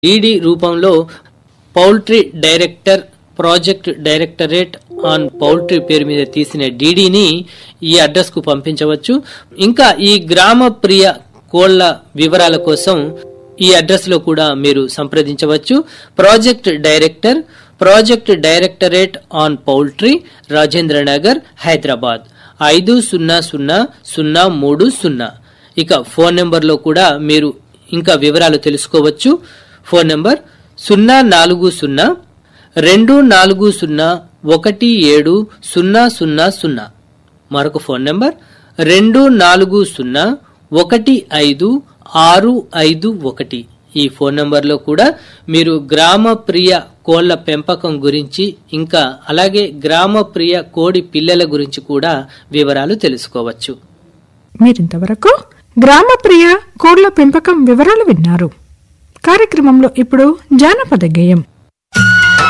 ED రూపంలో poultry director project directorate on poultry పేరు మీద తీసిన డీడీని ఈ అడ్రస్ కు పంపించవచ్చు ఇంకా ఈ గ్రామ ప్రియ కోళ్ల వివరాల కోసం ఈ అడ్రస్ లో కూడా మీరు సంప్రదించవచ్చు project director project directorate on poultry Rajendra Nagar Hyderabad ఐదు సున్నా సున్నా సున్నా మూడు సున్నా ఇక ఫోన్ నెంబర్లో కూడా మీరు ఇంకా వివరాలు తెలుసుకోవచ్చు ఫోన్ నెంబర్ సున్నా నాలుగు సున్నా రెండు నాలుగు సున్నా ఒకటి ఏడు సున్నా సున్నా సున్నా మరొక ఫోన్ నెంబర్ రెండు నాలుగు సున్నా ఒకటి ఐదు ఆరు ఐదు ఒకటి ఈ ఫోన్ నంబర్లో కూడా మీరు గ్రామ ప్రియ కోళ్ల పెంపకం గురించి ఇంకా అలాగే గ్రామ ప్రియ కోడి పిల్లల గురించి కూడా వివరాలు తెలుసుకోవచ్చు మీరింతవరకు గ్రామప్రియ కోళ్ల పెంపకం వివరాలు విన్నారు కార్యక్రమంలో ఇప్పుడు జానపద గేయం